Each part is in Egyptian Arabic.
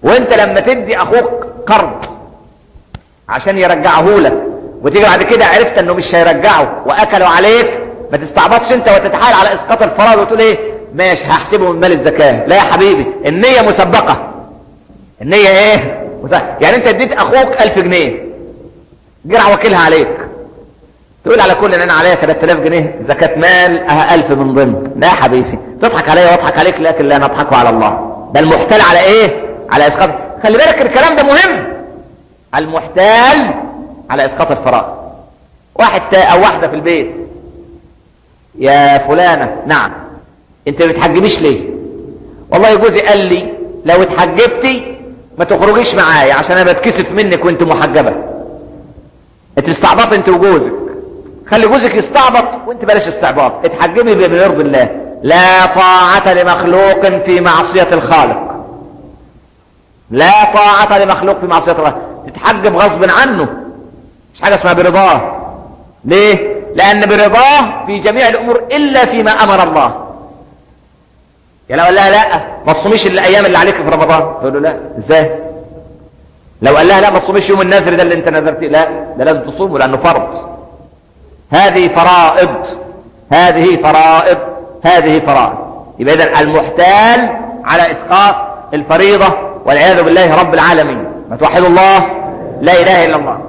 وانت لما تدي اخوك قرض عشان يرجعه لك وتيجي بعد كده عرفت انه مش هيرجعه واكلوا عليك ما تستعبطش انت وتتحايل على اسقاط الفرائض وتقول ايه ماشي هحسبه من مال الزكاه لا يا حبيبي النيه مسبقه النيه ايه يعني انت اديت اخوك ألف جنيه جرع وكيلها عليك تقول على كل ان انا عليا 3000 جنيه زكاة مال اه 1000 من ضمن لا يا حبيبي تضحك عليا واضحك عليك لكن لا نضحك على الله ده المحتال على ايه على اسقاط خلي بالك الكلام ده مهم المحتال على اسقاط الفرائض واحد تا او واحده في البيت يا فلانه نعم انت ما بتحجبيش ليه والله جوزي قال لي لو اتحجبتي ما تخرجيش معايا عشان انا بتكسف منك وانت محجبه انت استعبط انت وجوزك خلي جوزك يستعبط وانت بلاش استعباط اتحجبي بما يرضي الله لا طاعة لمخلوق في معصية الخالق لا طاعة لمخلوق في معصية الله تتحجب غصب عنه مش حاجة اسمها برضاه ليه لان برضاه في جميع الامور الا فيما امر الله يا لو قال لها لا ما تصوميش الايام اللي عليك في رمضان تقول له لا ازاي لو قال لها لا ما تصوميش يوم النذر ده اللي انت نذرتيه لا ده لازم تصومه لانه فرض هذه فرائض هذه فرائض هذه فرائض يبقى اذا المحتال على اسقاط الفريضه والعياذ بالله رب العالمين ما توحدوا الله لا اله الا الله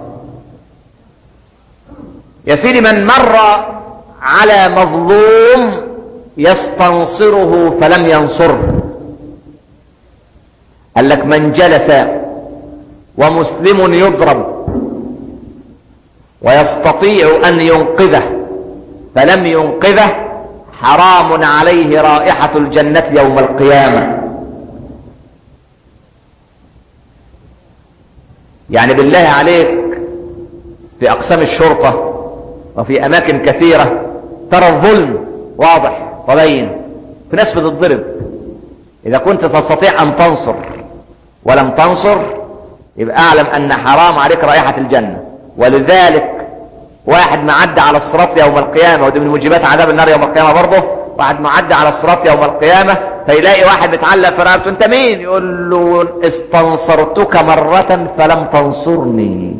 يا سيدي من مر على مظلوم يستنصره فلم ينصره قال لك من جلس ومسلم يضرب ويستطيع ان ينقذه فلم ينقذه حرام عليه رائحة الجنة يوم القيامة يعني بالله عليك في اقسام الشرطة وفي اماكن كثيرة ترى الظلم واضح وبين في ناس بتضرب اذا كنت تستطيع ان تنصر ولم تنصر يبقى اعلم ان حرام عليك رائحة الجنة ولذلك واحد معدى على الصراط يوم القيامة ودي من موجبات عذاب النار يوم القيامة برضه واحد معدى على الصراط يوم القيامة فيلاقي واحد متعلق في رقبته انت مين يقول له استنصرتك مرة فلم تنصرني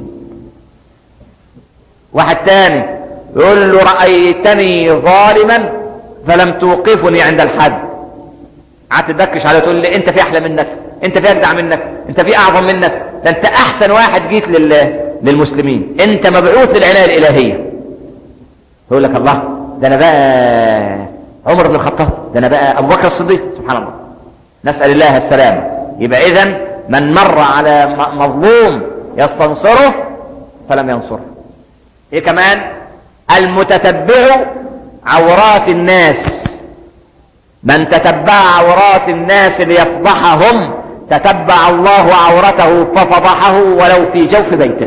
واحد تاني يقول له رأيتني ظالما فلم توقفني عند الحد قعدت تدكش عليه تقول لي انت في احلى منك انت في اجدع منك انت في اعظم منك ده انت احسن واحد جيت لله للمسلمين انت مبعوث للعنايه الالهيه يقول لك الله ده انا بقى عمر بن الخطاب ده انا بقى ابو بكر الصديق سبحان الله نسال الله السلامه يبقى اذا من مر على مظلوم يستنصره فلم ينصره ايه كمان المتتبع عورات الناس من تتبع عورات الناس ليفضحهم تتبع الله عورته ففضحه ولو في جوف بيته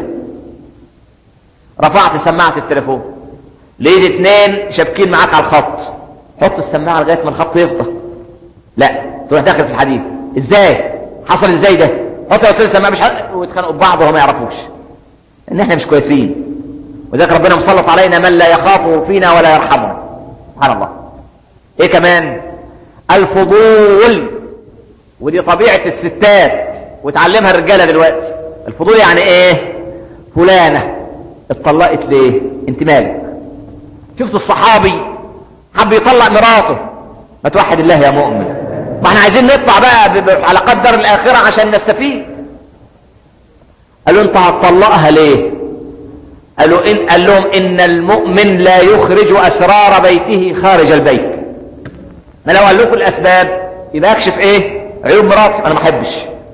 رفعت سماعة التليفون لقيت اتنين شابكين معاك على الخط حط السماعة لغاية ما الخط يفضى لا تروح داخل في الحديث ازاي حصل ازاي ده حط يا استاذ السماعة مش ح... ويتخانقوا ببعض وهم ما يعرفوش ان احنا مش كويسين وذلك ربنا مسلط علينا من لا يخاف فينا ولا يرحمنا سبحان الله ايه كمان الفضول ودي طبيعة الستات وتعلمها الرجالة دلوقتي الفضول يعني ايه فلانة اتطلقت ليه انت مالك شفت الصحابي حب يطلق مراته ما توحد الله يا مؤمن ما احنا عايزين نطلع بقى على قدر الاخرة عشان نستفيد قالوا انت هتطلقها ليه قالوا إن قال لهم ان المؤمن لا يخرج اسرار بيته خارج البيت ما لو قال لكم الاسباب يبقى اكشف ايه عيوب مراتي انا ما احبش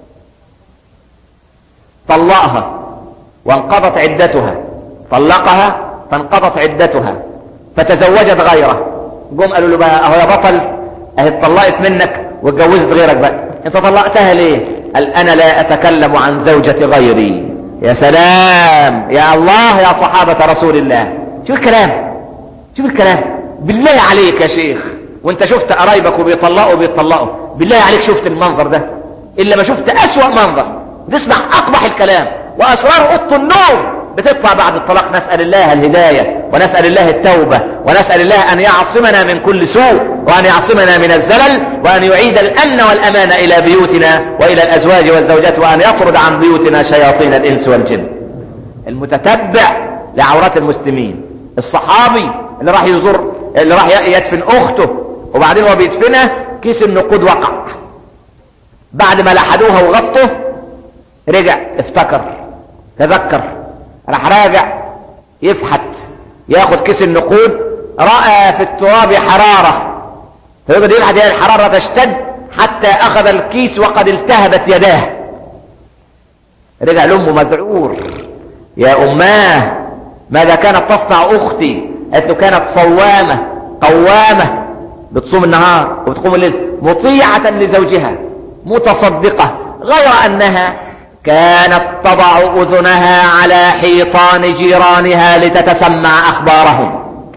طلقها وانقضت عدتها طلقها فانقضت عدتها فتزوجت غيره جم قالوا له بقى اهو يا بطل اهي اتطلقت منك واتجوزت غيرك بقى انت طلقتها ليه قال انا لا اتكلم عن زوجة غيري يا سلام يا الله يا صحابة رسول الله شوف الكلام شوف الكلام بالله عليك يا شيخ وانت شفت قرايبك وبيطلقوا وبيطلقوا بالله عليك شفت المنظر ده الا ما شفت اسوأ منظر وتسمع اقبح الكلام واسرار اوضه النور بتطلع بعد الطلاق نسال الله الهدايه ونسأل الله التوبة ونسأل الله أن يعصمنا من كل سوء وأن يعصمنا من الزلل وأن يعيد الأمن والأمان إلى بيوتنا وإلى الأزواج والزوجات وأن يطرد عن بيوتنا شياطين الإنس والجن المتتبع لعورات المسلمين الصحابي اللي راح يزور اللي راح يدفن أخته وبعدين هو بيدفنها كيس النقود وقع بعد ما لحدوها وغطوا رجع افتكر تذكر راح راجع يفحت ياخد كيس النقود رأى في التراب حرارة فيقعد يلحد الحرارة تشتد حتى أخذ الكيس وقد التهبت يداه رجع لأمه مذعور يا أماه ماذا كانت تصنع أختي قالت له كانت صوامة قوامة بتصوم النهار وبتقوم الليل مطيعة لزوجها متصدقة غير أنها كانت تضع أذنها على حيطان جيرانها لتتسمع أخبارهم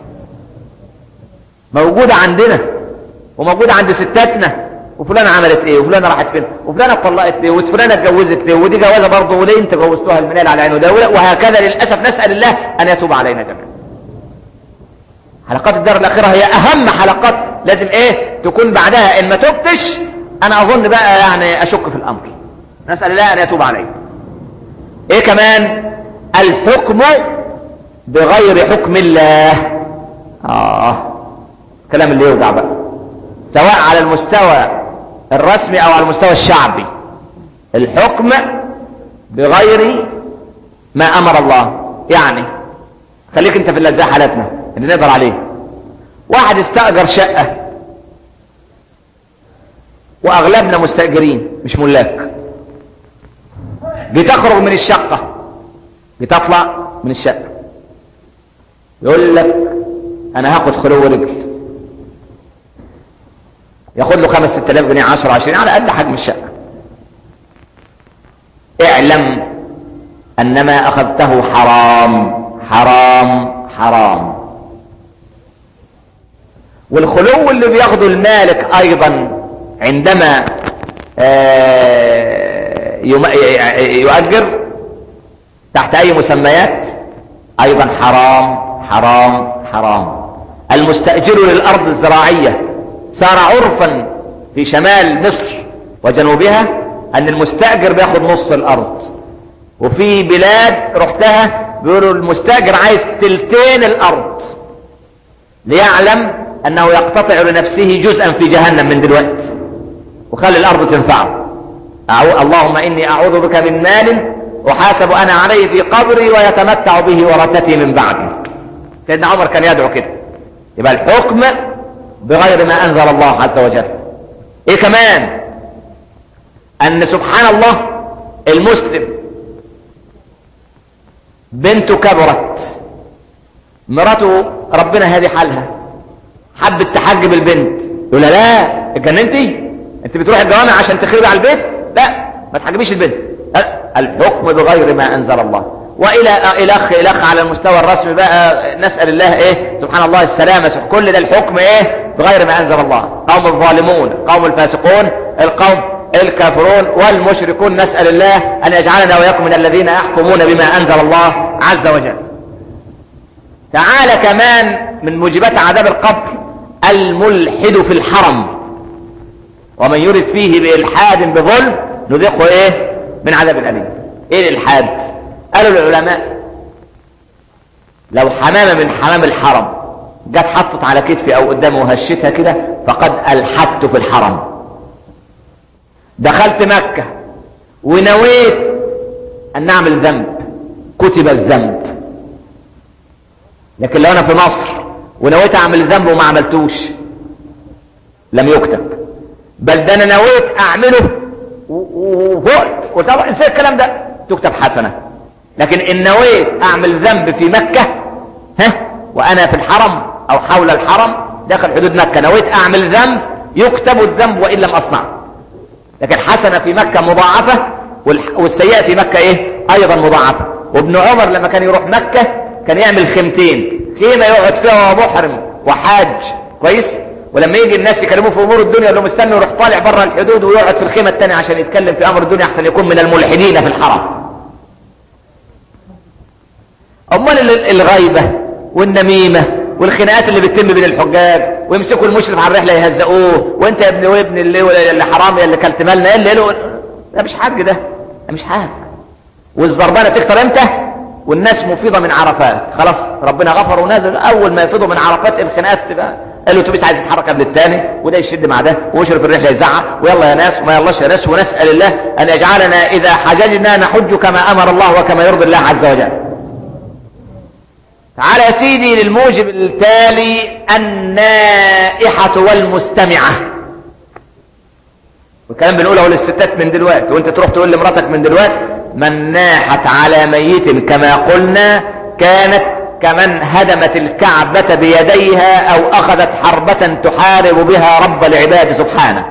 موجودة عندنا وموجودة عند ستاتنا وفلانة عملت ايه وفلانة راحت فين وفلانة اتطلقت ليه وفلانة اتجوزت ليه ودي جوازة برضه وليه انت جوزتوها المنال على عينه دولة وهكذا للأسف نسأل الله أن يتوب علينا جميعا حلقات الدار الأخيرة هي أهم حلقات لازم ايه تكون بعدها إن ما تبتش أنا أظن بقى يعني أشك في الأمر نسأل الله أن يتوب علينا ايه كمان الحكم بغير حكم الله آه كلام اللي يوجع بقى سواء على المستوى الرسمي او على المستوى الشعبي الحكم بغير ما امر الله يعني خليك انت في اللي زي حالتنا اللي نقدر عليه واحد استأجر شقة واغلبنا مستأجرين مش ملاك بتخرج من الشقة بتطلع من الشقة يقول لك انا هاخد خلو رجل ياخد له خمس ست الاف جنيه عشر عشرين على اقل حجم الشقة اعلم ان ما اخذته حرام حرام حرام والخلو اللي بياخده المالك ايضا عندما يؤجر تحت اي مسميات ايضا حرام حرام حرام المستأجر للارض الزراعية صار عرفا في شمال مصر وجنوبها ان المستأجر بياخد نص الارض وفي بلاد رحتها بيقولوا المستأجر عايز تلتين الارض ليعلم انه يقتطع لنفسه جزءا في جهنم من دلوقتي وخلي الارض تنفعه أعو... اللهم اني اعوذ بك من مال احاسب انا عليه في قبري ويتمتع به ورثتي من بعدي سيدنا عمر كان يدعو كده يبقى الحكم بغير ما انزل الله عز وجل ايه كمان ان سبحان الله المسلم بنته كبرت مراته ربنا هذه حالها حبت تحجب البنت يقول لها لا اتجننتي انت بتروح الجوامع عشان تخربي على البيت لا ما تحجبيش البنت الحكم بغير ما انزل الله والى الاخ الاخ على المستوى الرسمي بقى نسال الله ايه سبحان الله السلامه كل ده الحكم ايه بغير ما انزل الله قوم الظالمون قوم الفاسقون القوم الكافرون والمشركون نسال الله ان يجعلنا واياكم من الذين يحكمون بما انزل الله عز وجل تعالى كمان من موجبات عذاب القبر الملحد في الحرم ومن يرد فيه بإلحاد بظلم نذيقه ايه من عذاب أليم ايه الإلحاد قالوا العلماء لو حمامة من حمام الحرم جت حطت على كتفي او قدامي وهشتها كده فقد الحدت في الحرم دخلت مكة ونويت ان اعمل ذنب كتب الذنب لكن لو انا في مصر ونويت اعمل ذنب وما عملتوش لم يكتب بل ده انا نويت اعمله وفقت وطبعا ازاي الكلام ده تكتب حسنة لكن ان نويت اعمل ذنب في مكة ها وانا في الحرم او حول الحرم داخل حدود مكة نويت اعمل ذنب يكتب الذنب وان لم اصنعه لكن حسنة في مكة مضاعفة والسيئة في مكة ايه ايضا مضاعفة وابن عمر لما كان يروح مكة كان يعمل خيمتين خيمة يقعد فيها وهو محرم وحاج كويس ولما يجي الناس يكلموه في امور الدنيا يقول لهم استنوا يروح طالع بره الحدود ويقعد في الخيمه الثانيه عشان يتكلم في امر الدنيا احسن يكون من الملحدين في الحرم امال الغيبه والنميمة والخناقات اللي بتتم بين الحجاج ويمسكوا المشرف على الرحلة يهزقوه وانت يا ابن وابن اللي, اللي حرامي اللي كلت مالنا ايه اللي له ده مش حاج ده ده مش حاج والزربانة تكتر امتى والناس مفيضة من عرفات خلاص ربنا غفر ونازل اول ما يفيضوا من عرفات الخناقات تبقى الاتوبيس عايز يتحرك قبل الثاني وده يشد مع ده ويشرف الرحله يزعق ويلا يا ناس وما يلاش يا ناس ونسال الله ان يجعلنا اذا حججنا نحج كما امر الله وكما يرضي الله عز وجل. تعال يا سيدي للموجب التالي النائحة والمستمعة والكلام بنقوله للستات من دلوقتي وانت تروح تقول لمراتك من دلوقتي من ناحت على ميت كما قلنا كانت كمن هدمت الكعبة بيديها او اخذت حربة تحارب بها رب العباد سبحانه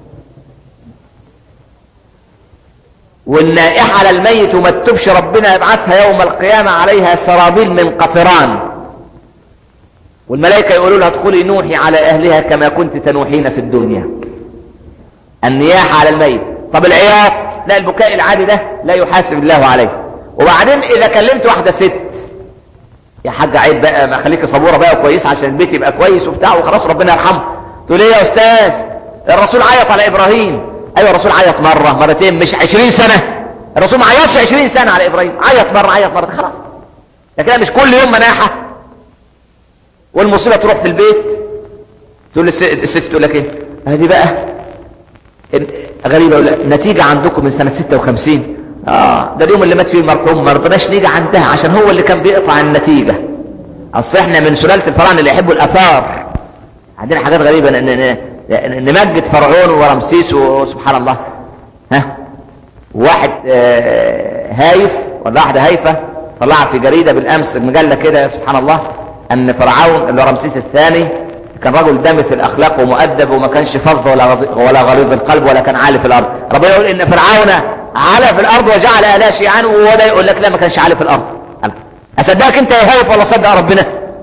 والنائحة على الميت وما تتوبش ربنا يبعثها يوم القيامة عليها سرابيل من قطران والملائكة يقولوا لها ادخلي نوحي على اهلها كما كنت تنوحين في الدنيا النياحة على الميت طب العياط لا البكاء العادي ده لا يحاسب الله عليه وبعدين اذا كلمت واحدة ست يا حاج عيب بقى ما خليك صبورة بقى كويس عشان البيت يبقى كويس وبتاع وخلاص ربنا يرحمه تقول ايه يا استاذ الرسول عيط على ابراهيم ايوه الرسول عيط مرة مرتين مش عشرين سنة الرسول ما عيطش عشرين سنة على ابراهيم عيط مرة عيط مرة خلاص لكن مش كل يوم مناحة والمصيبة تروح في البيت تقول الست تقول لك ايه هذه بقى غريبة يقول لك نتيجة عندكم من سنة 56 اه ده اليوم اللي مات فيه المرحوم ما رضناش نيجي عندها عشان هو اللي كان بيقطع النتيجة اصل احنا من سلالة الفراعنة اللي يحبوا الاثار عندنا حاجات غريبة نمجد فرعون ورمسيس وسبحان الله ها واحد آه هايف ولا واحدة هايفة طلعت في جريدة بالامس مجلة كده سبحان الله ان فرعون اللي هو رمسيس الثاني كان رجل دمث الاخلاق ومؤدب وما كانش فظ ولا ولا غليظ القلب ولا كان عالي في الارض ربنا يقول ان فرعون عالى في الارض وجعل اهلها شيعا وده يقول لك لا ما كانش عالي في الارض اصدقك انت يا هايف ولا صدق ربنا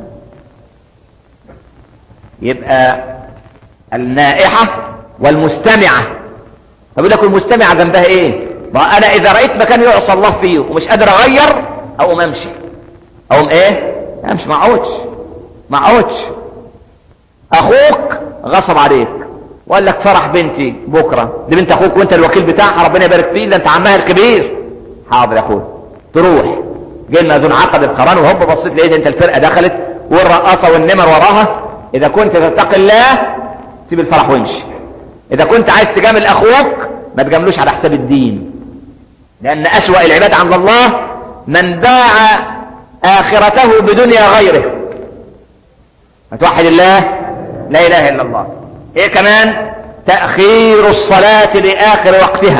يبقى النائحة والمستمعة فبيقول لك المستمعة جنبها ايه ما انا اذا رأيت مكان يعصى الله فيه ومش قادر اغير اقوم امشي اقوم ايه امشي ما اقعدش ما اقعدش اخوك غصب عليك وقال لك فرح بنتي بكرة دي بنت اخوك وانت الوكيل بتاعها ربنا يبارك فيه ده انت عمها الكبير حاضر يا اخوي تروح جينا ذو عقد القران وهوب بصيت لقيت انت الفرقه دخلت والرقاصه والنمر وراها اذا كنت تتقي الله سيب الفرح وامشي اذا كنت عايز تجامل اخوك ما تجاملوش على حساب الدين لان اسوأ العباد عند الله من باع اخرته بدنيا غيره هتوحد الله لا اله الا الله ايه كمان تأخير الصلاة لآخر وقتها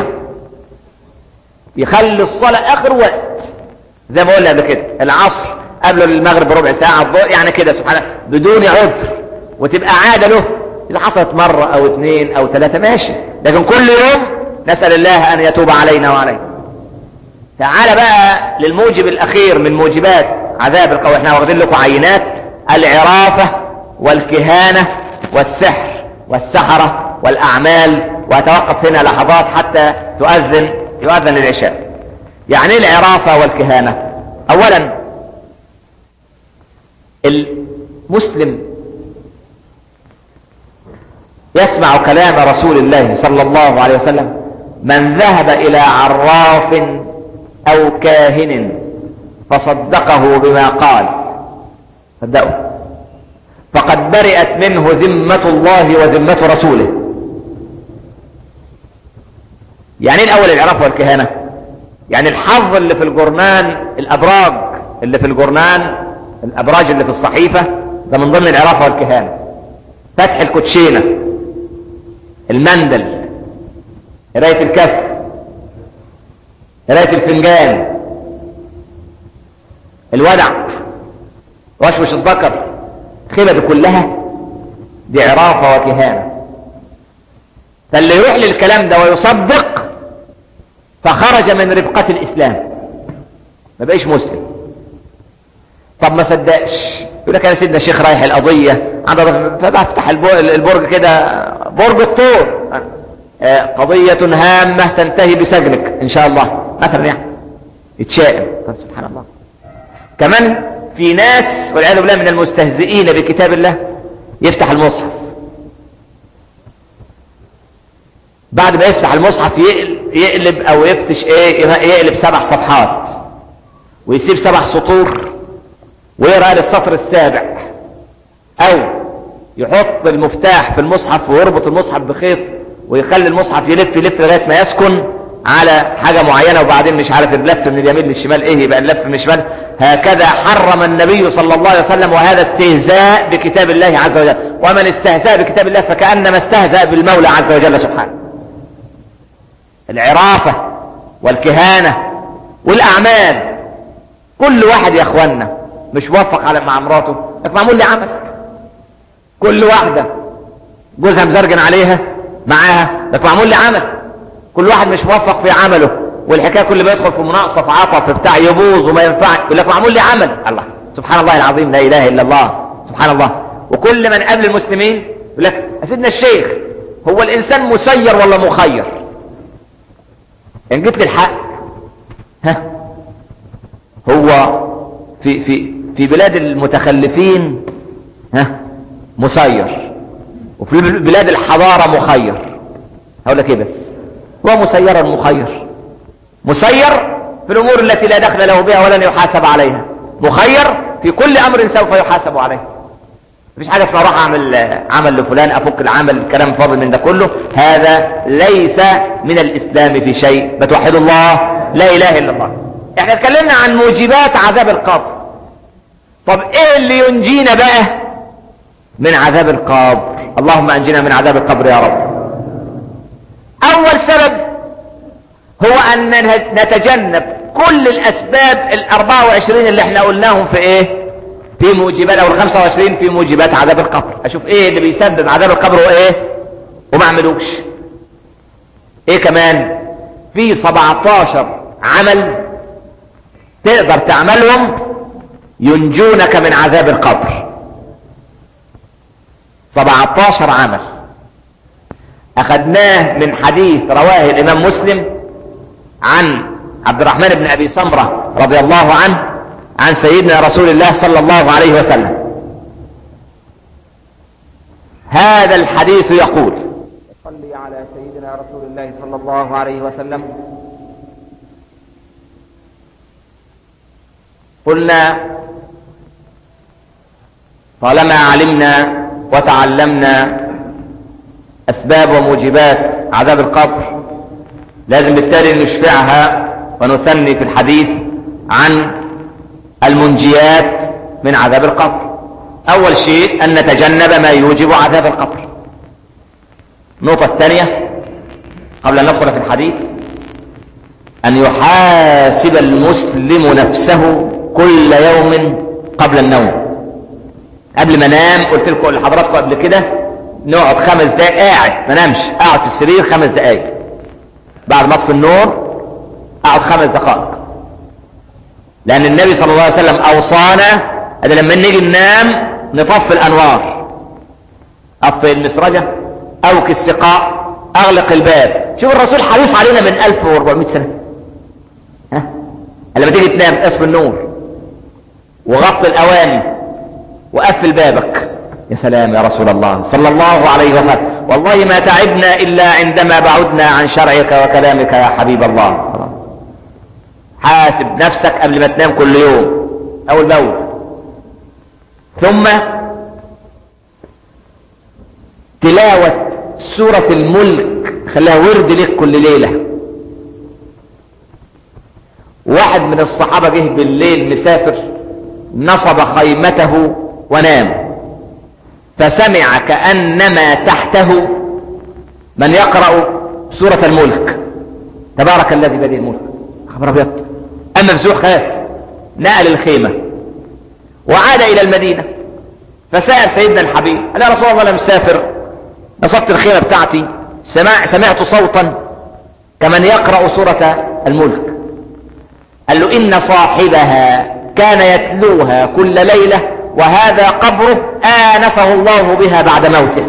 يخلي الصلاة آخر وقت زي ما قلنا قبل كده العصر قبل المغرب بربع ساعة الظهر يعني كده سبحان الله بدون عذر وتبقى عادة له إذا حصلت مرة أو اثنين أو ثلاثة ماشي لكن كل يوم نسأل الله أن يتوب علينا وعليكم تعال بقى للموجب الأخير من موجبات عذاب القوي احنا واخدين لكم عينات العرافة والكهانة والسحر والسحرة والأعمال وأتوقف هنا لحظات حتى تؤذن يؤذن العشاء يعني العرافة والكهانة أولا المسلم يسمع كلام رسول الله صلى الله عليه وسلم من ذهب إلى عراف أو كاهن فصدقه بما قال صدقوا فقد برئت منه ذمة الله وذمة رسوله يعني ايه الاول العراف والكهانة يعني الحظ اللي في الجرنان الابراج اللي في الجرنان الابراج اللي في الصحيفة ده من ضمن العراف والكهانة فتح الكوتشينة المندل قراية الكف قراية الفنجان الودع وشوش الذكر الخيمة دي كلها دي عرافة وكهانة فاللي يروح للكلام ده ويصدق فخرج من رفقة الإسلام ما بقيش مسلم طب ما صدقش يقول لك انا سيدنا الشيخ رايح القضية فبفتح البرج كده برج الطور قضية هامة تنتهي بسجنك ان شاء الله مثلا يعني يتشائم طب سبحان الله كمان في ناس والعياذ بالله من المستهزئين بكتاب الله يفتح المصحف بعد ما يفتح المصحف يقلب او يفتش ايه يقلب سبع صفحات ويسيب سبع سطور ويقرا للسطر السابع او يحط المفتاح في المصحف ويربط المصحف بخيط ويخلي المصحف يلف يلف لغايه ما يسكن على حاجه معينه وبعدين مش عارف اللف من اليمين للشمال ايه يبقى اللف من الشمال هكذا حرم النبي صلى الله عليه وسلم وهذا استهزاء بكتاب الله عز وجل ومن استهزأ بكتاب الله فكأنما استهزأ بالمولى عز وجل سبحانه العرافة والكهانة والأعمال كل واحد يا اخوانا مش موفق على مع مراته لك معمول لي عمل كل واحدة جوزها مزرجن عليها معاها لك معمول لي عمل كل واحد مش موفق في عمله والحكايه كل ما يدخل في مناقصه في عطف بتاع يبوظ وما ينفع يقول لك معمول لي عمل الله سبحان الله العظيم لا اله الا الله سبحان الله وكل من قبل المسلمين يقول لك يا سيدنا الشيخ هو الانسان مسير ولا مخير ان جيت للحق ها هو في في في بلاد المتخلفين ها مسير وفي بلاد الحضاره مخير هقول لك ايه بس هو مسيرا مخير مسير في الامور التي لا دخل له بها ولن يحاسب عليها مخير في كل امر سوف يحاسب عليه مفيش حاجه اسمها روح اعمل عمل لفلان افك العمل الكلام فاضل من ده كله هذا ليس من الاسلام في شيء بتوحد الله لا اله الا الله احنا اتكلمنا عن موجبات عذاب القبر طب ايه اللي ينجينا بقى من عذاب القبر اللهم انجنا من عذاب القبر يا رب اول سبب هو ان نتجنب كل الاسباب ال 24 اللي احنا قلناهم في ايه في موجبات او ال 25 في موجبات عذاب القبر اشوف ايه اللي بيسبب عذاب القبر وايه وما اعملوش ايه كمان في 17 عمل تقدر تعملهم ينجونك من عذاب القبر 17 عمل اخذناه من حديث رواه الامام مسلم عن عبد الرحمن بن ابي سمره رضي الله عنه عن سيدنا رسول الله صلى الله عليه وسلم هذا الحديث يقول صلي على سيدنا رسول الله صلى الله عليه وسلم قلنا طالما علمنا وتعلمنا اسباب وموجبات عذاب القبر لازم بالتالي نشفعها ونثني في الحديث عن المنجيات من عذاب القبر اول شيء ان نتجنب ما يوجب عذاب القبر النقطة الثانية قبل ان ندخل في الحديث ان يحاسب المسلم نفسه كل يوم قبل النوم قبل ما انام قلت لكم لحضراتكم قبل كده نقعد خمس دقائق قاعد ما نامش اقعد في السرير خمس دقائق بعد ما اطفي النور اقعد خمس دقائق لان النبي صلى الله عليه وسلم اوصانا ان لما نيجي ننام نطفي الانوار اطفي المسرجه اوكي السقاء اغلق الباب شوف الرسول حريص علينا من 1400 سنه ها لما تيجي تنام اطفي النور وغطي الاواني وقفل بابك يا سلام يا رسول الله صلى الله عليه وسلم والله ما تعبنا إلا عندما بعدنا عن شرعك وكلامك يا حبيب الله حاسب نفسك قبل ما تنام كل يوم أول بأول ثم تلاوة سورة الملك خليها ورد لك كل ليلة واحد من الصحابة جه بالليل مسافر نصب خيمته ونام فسمع كأنما تحته من يقرأ سورة الملك تبارك الذي بيده الملك خبر ابيض اما مفزوع خاف نقل الخيمة وعاد الى المدينة فسأل سيدنا الحبيب قال يا رسول الله انا مسافر نصبت الخيمة بتاعتي سمع سمعت صوتا كمن يقرأ سورة الملك قال له ان صاحبها كان يتلوها كل ليلة وهذا قبره آنسه الله بها بعد موته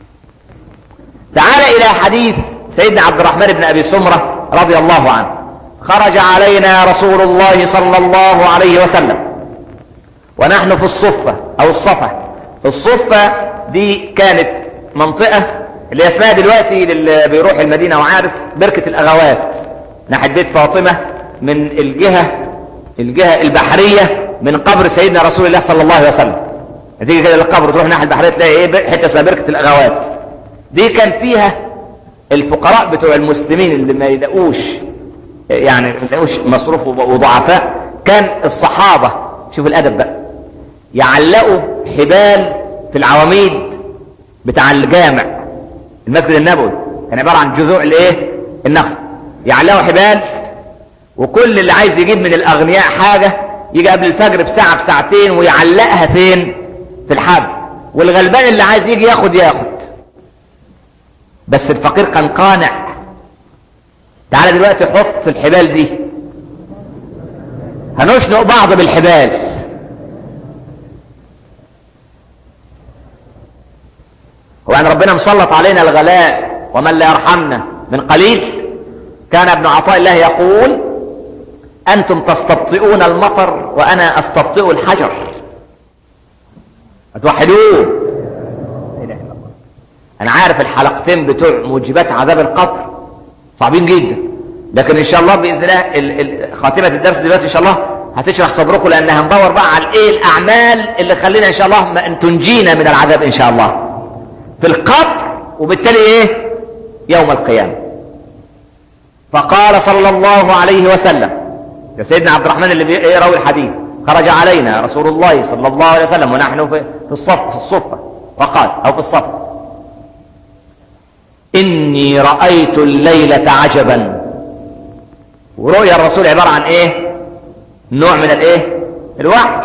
تعال إلى حديث سيدنا عبد الرحمن بن أبي سمرة رضي الله عنه خرج علينا رسول الله صلى الله عليه وسلم ونحن في الصفة او الصفة الصفة دي كانت منطقة اللي اسمها دلوقتي اللي بيروح المدينة وعارف بركة الاغوات ناحية بيت فاطمة من الجهة الجهة البحرية من قبر سيدنا رسول الله صلى الله عليه وسلم تيجي كده للقبر تروح ناحية البحرية تلاقي ايه حتة اسمها بركة الاغوات دي كان فيها الفقراء بتوع المسلمين اللي ما يلاقوش يعني ما يلاقوش مصروف وضعفاء كان الصحابة شوف الادب بقى يعلقوا حبال في العواميد بتاع الجامع المسجد النبوي كان عبارة عن جذوع الايه النخل يعلقوا حبال وكل اللي عايز يجيب من الاغنياء حاجة يجي قبل الفجر بساعة بساعتين ويعلقها فين في الحبل والغلبان اللي عايز يجي ياخد ياخد بس الفقير كان قانع تعالى دلوقتي حط الحبال دي هنشنق بعض بالحبال هو ان ربنا مسلط علينا الغلاء ومن لا يرحمنا من قليل كان ابن عطاء الله يقول انتم تستبطئون المطر وانا استبطئ الحجر هتوحدوه انا عارف الحلقتين بتوع موجبات عذاب القبر صعبين جدا لكن ان شاء الله باذن الله ال- ال- خاتمه الدرس دلوقتي ان شاء الله هتشرح صدركم لان هندور بقى على ايه الاعمال اللي خلينا ان شاء الله ما ان تنجينا من العذاب ان شاء الله في القبر وبالتالي ايه يوم القيامه فقال صلى الله عليه وسلم يا سيدنا عبد الرحمن اللي بيراوي الحديث خرج علينا رسول الله صلى الله عليه وسلم ونحن في في الصف في الصفه وقال او في الصف إني رأيت الليلة عجبا ورؤيا الرسول عبارة عن إيه نوع من الإيه الوحي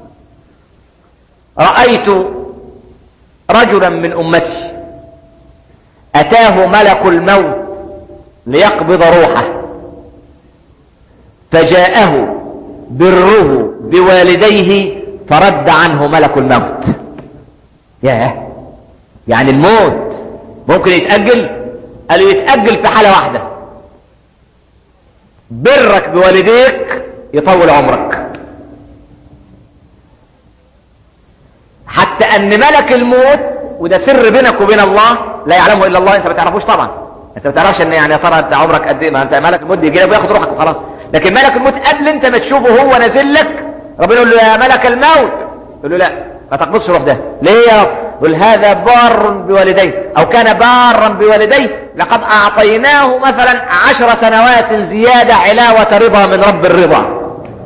رأيت رجلا من أمتي أتاه ملك الموت ليقبض روحه فجاءه بره بوالديه فرد عنه ملك الموت ياه يعني الموت ممكن يتأجل قالوا يتأجل في حالة واحدة برك بوالديك يطول عمرك حتى ان ملك الموت وده سر بينك وبين الله لا يعلمه الا الله انت ما تعرفوش طبعا انت ما تعرفش ان يعني يا ترى انت عمرك قد ايه ما انت ملك الموت يجي لك وياخد روحك وخلاص لكن ملك الموت قبل انت ما تشوفه هو نازل لك ربنا يقول له يا ملك الموت يقول له لا ما تقبضش روح ده ليه يا رب يقول هذا بار بوالديه او كان بارا بوالديه لقد اعطيناه مثلا عشر سنوات زيادة علاوة رضا من رب الرضا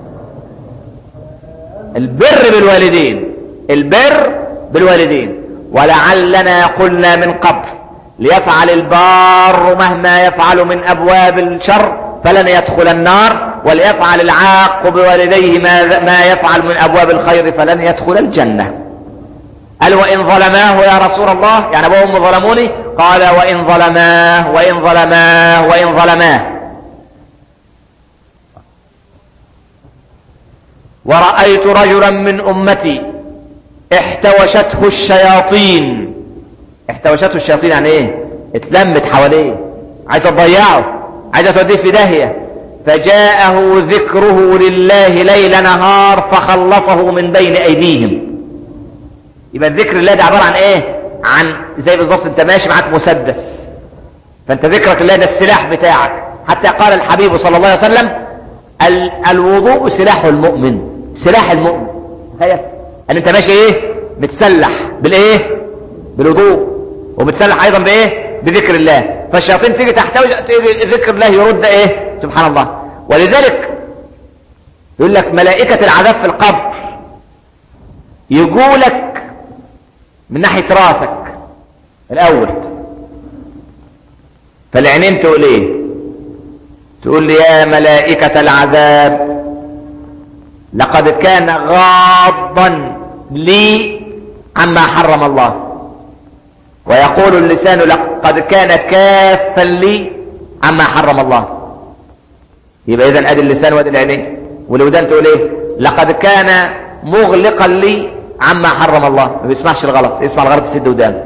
البر بالوالدين البر بالوالدين ولعلنا قلنا من قبل ليفعل البار مهما يفعل من ابواب الشر فلن يدخل النار وليفعل العاق بوالديه ما, ما يفعل من ابواب الخير فلن يدخل الجنه قال وإن ظلماه يا رسول الله يعني أبوهم ظلموني قال وإن ظلماه وإن ظلماه وإن ظلماه ورأيت رجلا من أمتي احتوشته الشياطين احتوشته الشياطين يعني ايه اتلمت حواليه عايزة تضيعه عايزة توديه في داهية فجاءه ذكره لله ليل نهار فخلصه من بين أيديهم يبقى الذكر الله ده عبارة عن ايه عن زي بالظبط انت ماشي معاك مسدس فانت ذكرك الله ده السلاح بتاعك حتى قال الحبيب صلى الله عليه وسلم ال الوضوء سلاح المؤمن سلاح المؤمن تخيل ان انت ماشي ايه متسلح بالايه بالوضوء ومتسلح ايضا بايه بذكر الله فالشياطين تيجي تحتوي ذكر الله يرد ايه سبحان الله ولذلك يقول لك ملائكة العذاب في القبر يقولك من ناحية راسك الأول فالعينين تقول ايه تقول لي يا ملائكة العذاب لقد كان غاضا لي عما حرم الله ويقول اللسان لقد كان كافا لي عما حرم الله يبقى اذا ادي اللسان وادي العينين والودان تقول ايه لقد كان مغلقا لي عما حرم الله ما بيسمعش الغلط يسمع الغلط يسد ودانه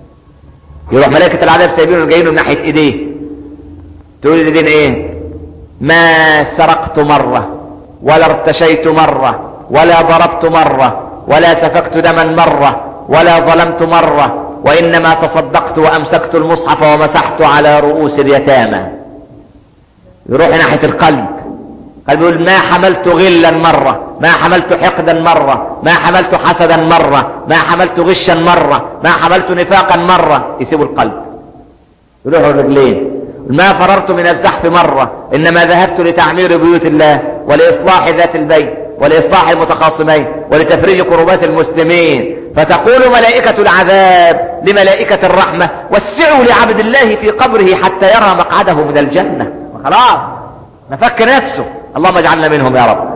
يروح ملائكة العذاب سايبينه جايينه من ناحية ايديه تقول الايدين ايه ما سرقت مرة ولا ارتشيت مرة ولا ضربت مرة ولا سفكت دما مرة ولا ظلمت مرة وإنما تصدقت وأمسكت المصحف ومسحت على رؤوس اليتامى يروح ناحية القلب قال بيقول ما حملت غلا مرة ما حملت حقدا مرة ما حملت حسدا مرة ما حملت غشا مرة ما حملت نفاقا مرة يسيبوا القلب يروحوا الرجلين ما فررت من الزحف مرة إنما ذهبت لتعمير بيوت الله ولإصلاح ذات البيت ولإصلاح المتخاصمين ولتفريج كربات المسلمين فتقول ملائكة العذاب لملائكة الرحمة وسعوا لعبد الله في قبره حتى يرى مقعده من الجنة خلاص نفك نفسه اللهم اجعلنا منهم يا رب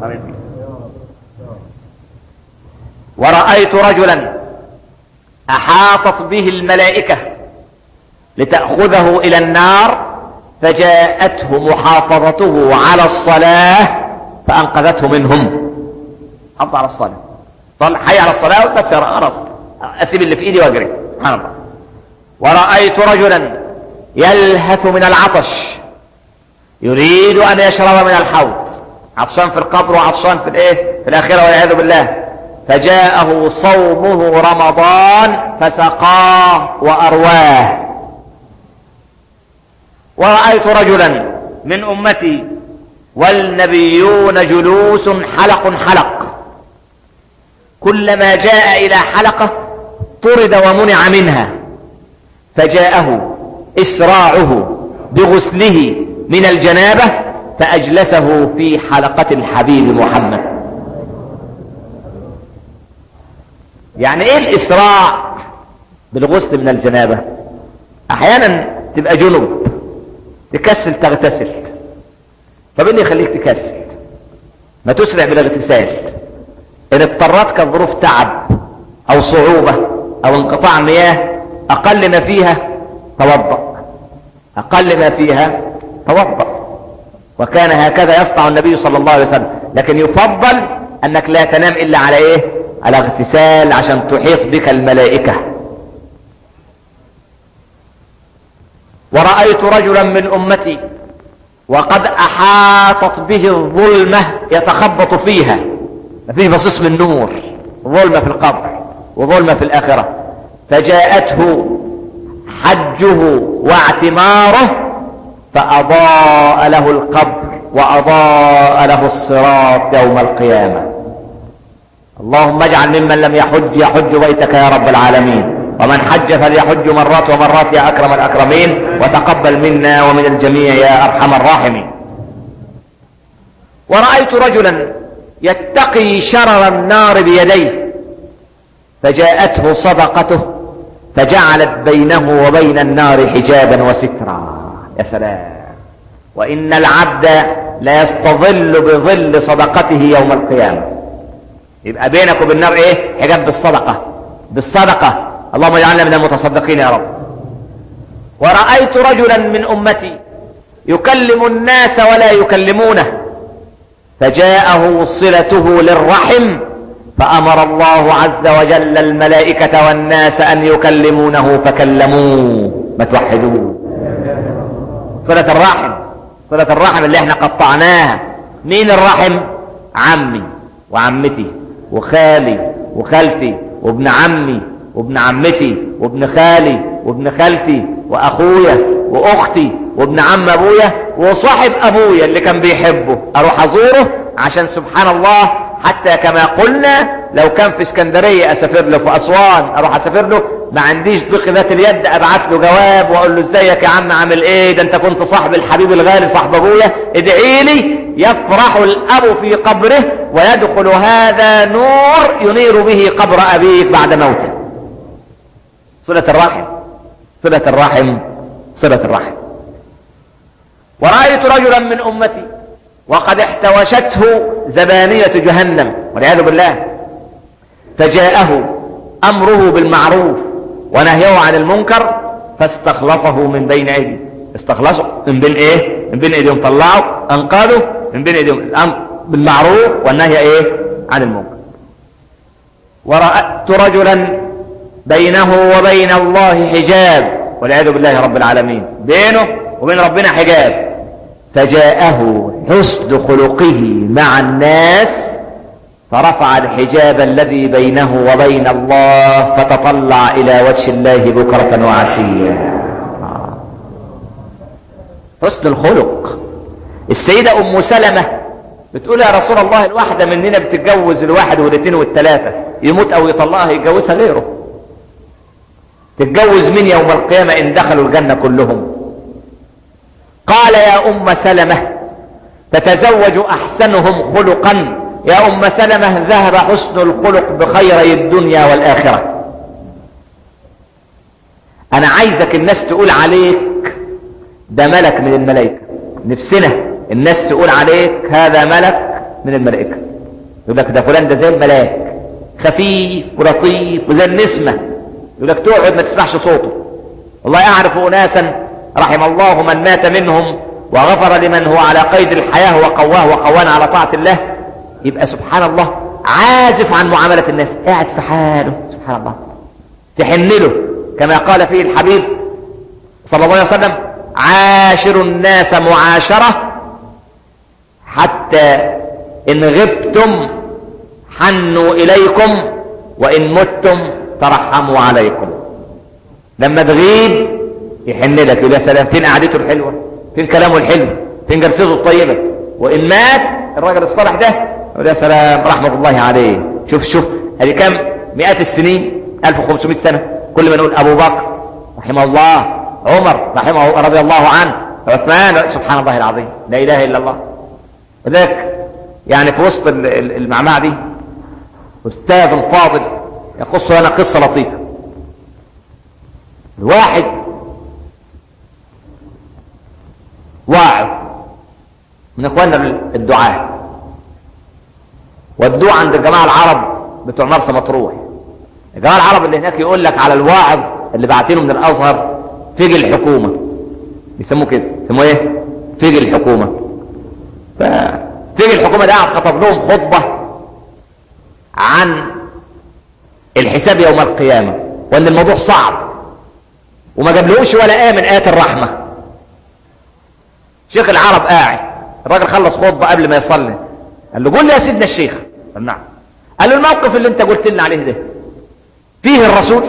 ورأيت رجلا أحاطت به الملائكة لتأخذه إلى النار فجاءته محافظته على الصلاة فأنقذته منهم حافظ على الصلاة طل حي على الصلاة بس خلاص أسيب اللي في إيدي وأجري سبحان الله ورأيت رجلا يلهث من العطش يريد أن يشرب من الحوض عطشان في القبر وعطشان في الإيه في الآخرة والعياذ بالله فجاءه صومه رمضان فسقاه وأرواه ورأيت رجلا من أمتي والنبيون جلوس حلق حلق كلما جاء إلى حلقة طرد ومنع منها فجاءه إسراعه بغسله من الجنابة فأجلسه في حلقة الحبيب محمد يعني ايه الإسراع بالغسل من الجنابة احيانا تبقى جنب تكسل تغتسل طب ايه اللي يخليك تكسل ما تسرع بالاغتسال ان اضطرتك الظروف تعب او صعوبة او انقطاع مياه اقل ما فيها توضأ اقل ما فيها توضأ وكان هكذا يصنع النبي صلى الله عليه وسلم لكن يفضل انك لا تنام الا على ايه على اغتسال عشان تحيط بك الملائكة ورأيت رجلا من امتي وقد احاطت به الظلمة يتخبط فيها فيه بصيص من نور ظلمة في القبر وظلمة في الاخرة فجاءته حجه واعتماره فأضاء له القبر وأضاء له الصراط يوم القيامة اللهم اجعل ممن لم يحج يحج بيتك يا رب العالمين ومن حج فليحج مرات ومرات يا أكرم الأكرمين وتقبل منا ومن الجميع يا أرحم الراحمين ورأيت رجلا يتقي شرر النار بيديه فجاءته صدقته فجعلت بينه وبين النار حجابا وسترا يا سلام وإن العبد لا يستظل بظل صدقته يوم القيامة يبقى بينك وبين النار ايه حجاب بالصدقة بالصدقة اللهم اجعلنا من المتصدقين يا رب ورأيت رجلا من أمتي يكلم الناس ولا يكلمونه فجاءه صلته للرحم فأمر الله عز وجل الملائكة والناس أن يكلمونه فكلموه ما توحدوه صلة الرحم صلة الرحم اللي احنا قطعناها مين الرحم عمي وعمتي وخالي وخالتي وابن عمي وابن عمتي وابن خالي وابن خالتي واخويا واختي وابن عم ابويا وصاحب ابويا اللي كان بيحبه اروح ازوره عشان سبحان الله حتى كما قلنا لو كان في اسكندرية اسافر له في اسوان اروح اسافر له ما عنديش ضيق ذات اليد ابعت له جواب واقول له ازيك يا عم عامل ايه ده انت كنت صاحب الحبيب الغالي صاحب ابويا ادعي لي يفرح الاب في قبره ويدخل هذا نور ينير به قبر ابيك بعد موته صلة الرحم صلة الرحم صلة الرحم ورأيت رجلا من أمتي وقد احتوشته زبانية جهنم والعياذ بالله فجاءه أمره بالمعروف ونهيه عن المنكر فاستخلصه من بين أيدي استخلصه من بين ايه من بين ايديهم طلعوا انقذوا من بين ايديهم الامر بالمعروف والنهي ايه عن المنكر ورأت رجلا بينه وبين الله حجاب والعياذ بالله رب العالمين بينه وبين ربنا حجاب فجاءه حسن خلقه مع الناس فرفع الحجاب الذي بينه وبين الله فتطلع إلى وجه الله بكرة وعشيا حسن الخلق السيدة أم سلمة بتقول يا رسول الله الواحدة مننا بتتجوز الواحد والاثنين والثلاثة يموت أو يطلقها يتجوزها غيره تتجوز مين يوم القيامة إن دخلوا الجنة كلهم قال يا أم سلمة تتزوج أحسنهم خلقا يا أم سلمة ذهب حسن الخلق بخيري الدنيا والآخرة أنا عايزك الناس تقول عليك ده ملك من الملائكة نفسنا الناس تقول عليك هذا ملك من الملائكة يقول لك ده فلان ده زي الملاك خفيف ولطيف وزي النسمة يقول لك تقعد ما تسمعش صوته والله أعرف أناسا رحم الله من مات منهم وغفر لمن هو على قيد الحياة وقواه وقوانا على طاعة الله يبقى سبحان الله عازف عن معاملة الناس قاعد في حاله سبحان الله تحن له كما قال فيه الحبيب صلى الله عليه وسلم عاشر الناس معاشرة حتى إن غبتم حنوا إليكم وإن متم ترحموا عليكم لما تغيب يحن لك يقول يا سلام فين قعدته الحلوة فين كلامه الحلو فين جلسته الطيبة وإن مات الراجل الصالح ده يقول يا سلام رحمة الله عليه شوف شوف ادي كام مئات السنين 1500 سنة كل ما نقول أبو بكر رحمه الله عمر رحمه رضي الله عنه عثمان سبحان الله العظيم لا إله إلا الله وذلك يعني في وسط المعمعة دي أستاذ فاضل يقص لنا قصة لطيفة الواحد واعظ من اخواننا الدعاة والدعاء عند الجماعة العرب بتوع مرسى مطروح الجماعة العرب اللي هناك يقول لك على الواعظ اللي بعتينه من الازهر فيج الحكومة بيسموه كده يسموه ايه فيج الحكومة ففيج الحكومة ده خطب لهم خطبة عن الحساب يوم القيامة وان الموضوع صعب وما جابلهوش ولا آية من آيات الرحمة شيخ العرب قاعد الراجل خلص خطبة قبل ما يصلي قال له قول لي يا سيدنا الشيخ قال نعم قال له الموقف اللي انت قلت لنا عليه ده فيه الرسول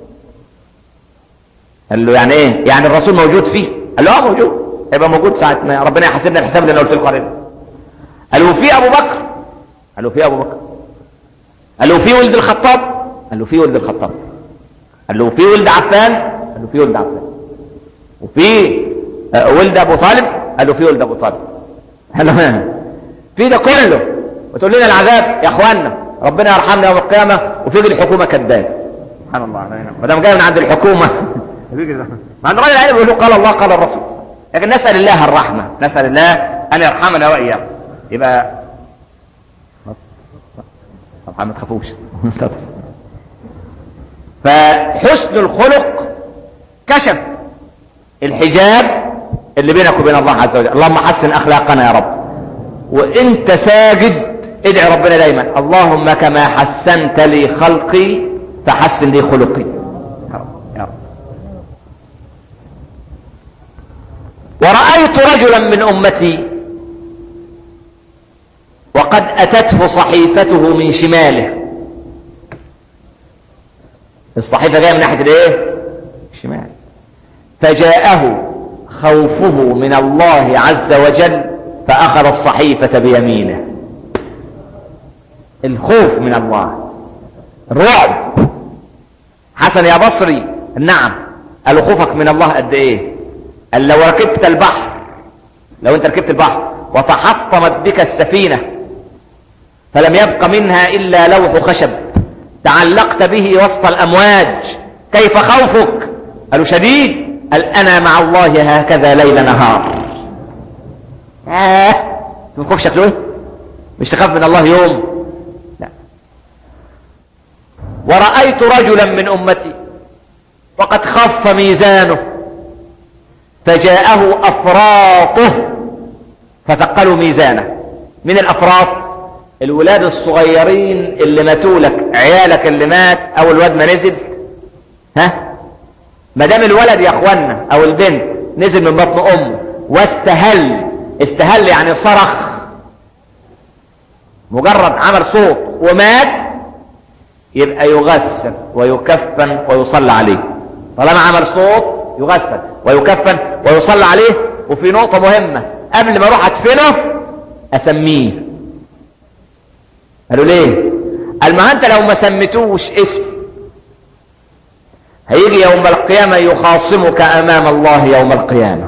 قال له يعني ايه يعني الرسول موجود فيه قال له اه موجود هيبقى موجود ساعة ما ربنا يحاسبنا الحساب اللي انا قلت لكم عليه قال له في ابو بكر قال له في ابو بكر قال له في ولد الخطاب قال له في ولد الخطاب قال له في ولد عفان قال له في ولد عفان وفي ولد ابو طالب قال له في ولد ابو طالب قال له في ده كله وتقول لنا العذاب يا اخوانا ربنا يرحمنا يوم القيامه وفي الحكومه كذاب سبحان الله ما دام جاي من عند الحكومه ما عند راجل العلم يقول قال الله قال الرسول لكن نسال الله الرحمه نسال الله ان يرحمنا واياكم يبقى طبعا ما تخافوش فحسن الخلق كشف الحجاب اللي بينك وبين الله عز وجل اللهم حسن اخلاقنا يا رب وانت ساجد ادعي ربنا دايما اللهم كما حسنت لي خلقي فحسن لي خلقي يا رب يا رب ورأيت رجلا من أمتي وقد أتته صحيفته من شماله الصحيفة جاية من ناحية الايه الشمال فجاءه خوفه من الله عز وجل فأخذ الصحيفة بيمينه الخوف من الله الرعب حسن يا بصري نعم قال خوفك من الله قد ايه قال لو ركبت البحر لو انت ركبت البحر وتحطمت بك السفينة فلم يبق منها إلا لوح خشب تعلقت به وسط الأمواج كيف خوفك قالوا شديد قال أنا مع الله هكذا ليل نهار آه من خوف شكله ايه مش تخاف من الله يوم لا ورأيت رجلا من أمتي وقد خف ميزانه فجاءه أفراطه فثقلوا ميزانه من الأفراط الولاد الصغيرين اللي ماتوا لك عيالك اللي مات او الواد ما نزل ها ما دام الولد يا اخوانا او البنت نزل من بطن امه واستهل استهل يعني صرخ مجرد عمل صوت ومات يبقى يغسل ويكفن ويصلى عليه طالما عمل صوت يغسل ويكفن ويصلى عليه وفي نقطة مهمة قبل ما اروح ادفنه اسميه قالوا ليه قال ما انت لو ما سميتوش اسم هيجي يوم القيامة يخاصمك امام الله يوم القيامة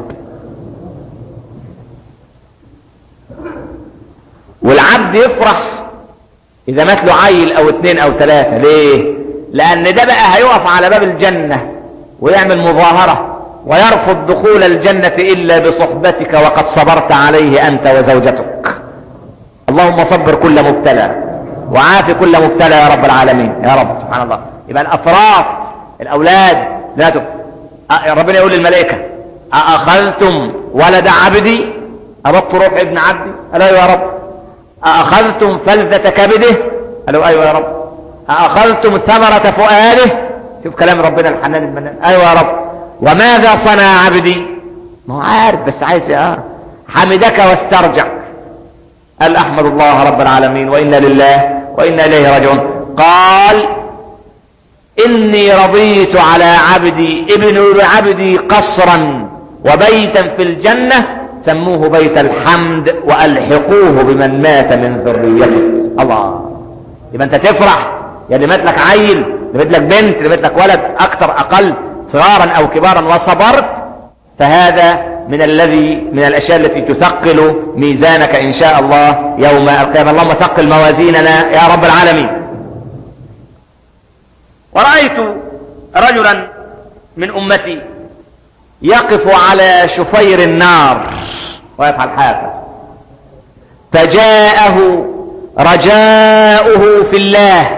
والعبد يفرح اذا مات له عيل او اتنين او تلاتة ليه لان ده بقى هيقف على باب الجنة ويعمل مظاهرة ويرفض دخول الجنة الا بصحبتك وقد صبرت عليه انت وزوجتك اللهم صبر كل مبتلى وعافي كل مبتلى يا رب العالمين يا رب سبحان الله يبقى الافراد الاولاد ذاته ربنا يقول للملائكة أأخذتم ولد عبدي أردت روح ابن عبدي قالوا أيوة يا رب أأخذتم فلذة كبده قالوا أيوة يا رب أأخذتم ثمرة فؤاده شوف كلام ربنا الحنان المنان أيوة يا رب وماذا صنع عبدي ما هو عارف بس عايز يعرف حمدك واسترجع قال أحمد الله رب العالمين وإنا لله وإنا إليه راجعون قال إني رضيت على عبدي ابن عبدي قصرا وبيتا في الجنة سموه بيت الحمد وألحقوه بمن مات من ذريته الله يبقى أنت تفرح يا اللي مات لك عيل اللي مات لك بنت اللي مات لك ولد أكثر أقل صغارا أو كبارا وصبرت فهذا من الذي من الأشياء التي تثقل ميزانك إن شاء الله يوم القيامة اللهم ثقل موازيننا يا رب العالمين ورأيت رجلا من أمتي يقف على شفير النار ويفعل حافة فجاءه رجاؤه في الله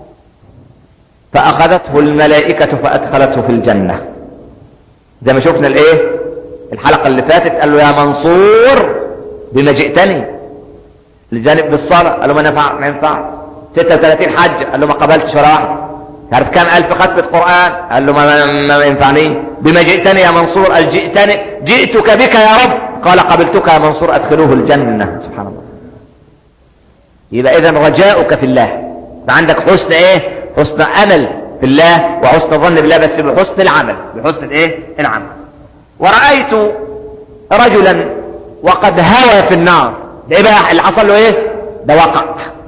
فأخذته الملائكة فأدخلته في الجنة زي ما شفنا الايه الحلقة اللي فاتت قال له يا منصور بما جئتني لجانب بالصلاة قال له ما نفع ما ينفع 36 حج قال له ما قبلتش ولا واحد تعرف كم ألف ختمة قرآن قال له ما, ما, ما ينفعني بما جئتني يا منصور قال جئتني جئتك بك يا رب قال قبلتك يا منصور أدخلوه الجنة سبحان الله يبقى إذا رجاؤك في الله فعندك حسن إيه حسن أمل في الله وحسن ظن بالله بس بحسن العمل بحسن الايه العمل ورأيت رجلا وقد هوى في النار ده ايه بقى اللي حصل له ايه ده وقع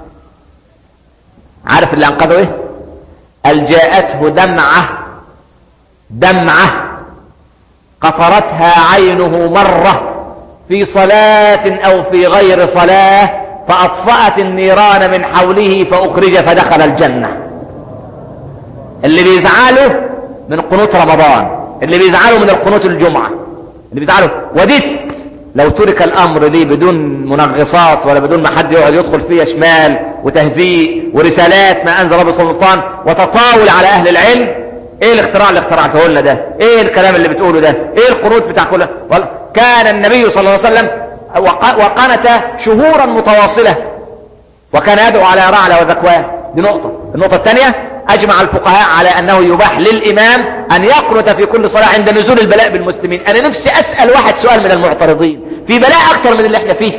عارف اللي انقذه ايه قال جاءته دمعة دمعة قطرتها عينه مرة في صلاة او في غير صلاة فاطفأت النيران من حوله فاخرج فدخل الجنة اللي بيزعله من قنوت رمضان اللي بيزعله من القنوت الجمعة اللي بيزعله وددت لو ترك الامر لي بدون منغصات ولا بدون ما حد يقعد يدخل فيها شمال وتهزيء ورسالات ما انزل رب سلطان وتطاول على اهل العلم ايه الاختراع اللي اخترعته لنا ده ايه الكلام اللي بتقوله ده ايه القنوت بتاع كله كان النبي صلى الله عليه وسلم وقنت شهورا متواصلة وكان يدعو على رعلة وذكوان دي نقطة النقطة الثانية اجمع الفقهاء على انه يباح للامام ان يقنت في كل صلاة عند نزول البلاء بالمسلمين انا نفسي اسأل واحد سؤال من المعترضين في بلاء اكتر من اللي احنا فيه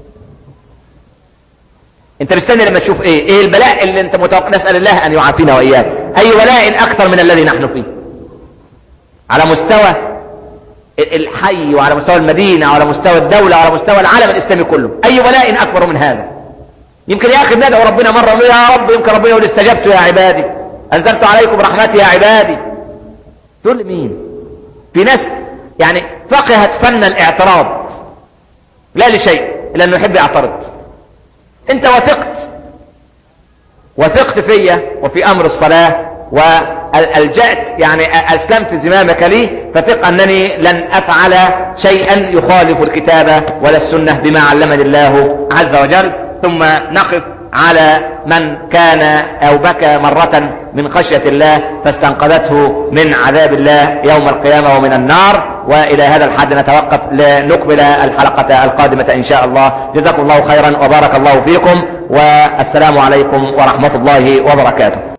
انت مستني لما تشوف ايه ايه البلاء اللي انت متوقع نسأل الله ان يعافينا واياك اي بلاء اكثر من الذي نحن فيه على مستوى الحي وعلى مستوى المدينة وعلى مستوى الدولة وعلى مستوى العالم الاسلامي كله اي بلاء اكبر من هذا يمكن يا اخي ندعو ربنا مرة ونقول يا رب يمكن ربنا يقول استجبت يا عبادي انزلت عليكم رحمتي يا عبادي تقول مين في ناس يعني فقهت فن الاعتراض لا لشيء الا انه يحب يعترض انت وثقت وثقت فيا وفي امر الصلاة والجأت يعني اسلمت زمامك لي فثق انني لن افعل شيئا يخالف الكتاب ولا السنة بما علمني الله عز وجل ثم نقف على من كان او بكى مرة من خشية الله فاستنقذته من عذاب الله يوم القيامة ومن النار والى هذا الحد نتوقف لنقبل الحلقة القادمة ان شاء الله جزاكم الله خيرا وبارك الله فيكم والسلام عليكم ورحمة الله وبركاته